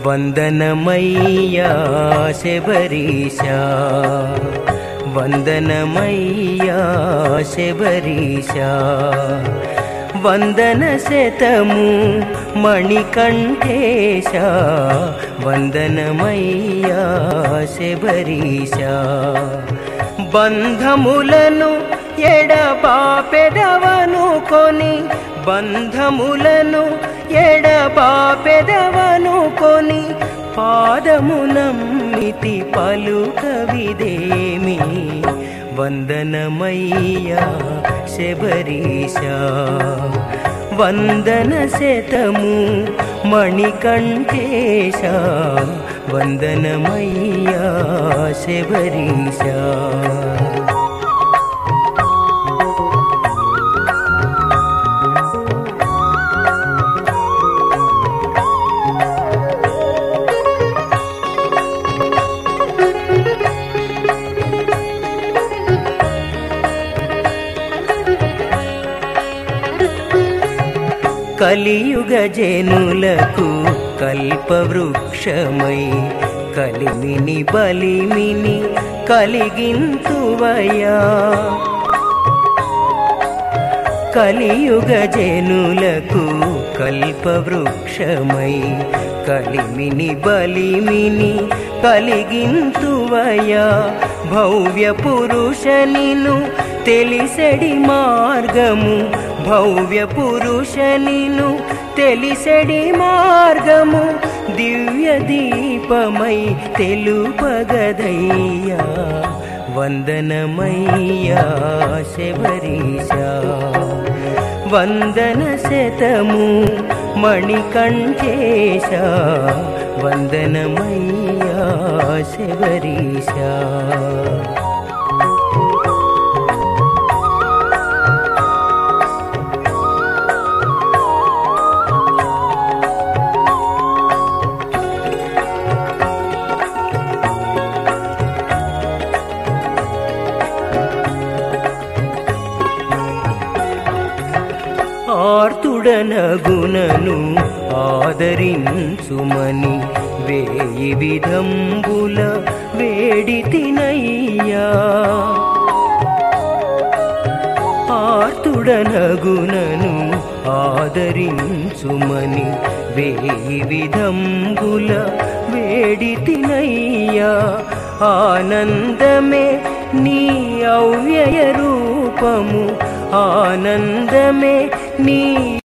వందనమయ్యా శబరీశా వందనమయ్యా శబరీశా వందన శతము మణికంఠేశ వందనమయ్యా శబరీశా బంధములను ఎడబాపెదవను కొని బంధములను ఎడబాపెదవను కొని పాదమునమ్మితి పలుకవిదేమి వందనమయ్యా శబరీశా వందన శతము మణికంఠేశ వందనమయ్యా శబరీశా కలియుగ జనులకు కల్పవృక్షమై కలిమిని బలిమిని కలిగింతువయా కలియుగ జనులకు కల్పవృక్షమై కలిమిని బలిమిని కలిగింతువయా భవ్య పురుష నిను తెలిసెడి మార్గము భవ్య పురుష నిను తెలిసెడి మార్గము దివ్య దీపమై తెలుపగదయ్యా వందనమయ్యా శబరీశా వందన శతము మణికంఠేశ వందనమయ్యా శబరీశా ఆర్తుడనగునను ఆదరించుమని వేయి విధంబుల వేడి తినయ్యా ఆర్తుడనగునను ఆదరించుమని వేయి విధంబుల వేడి తినయ్యా ఆనందమే నీ అవ్యయ రూపము ఆనందమే నీ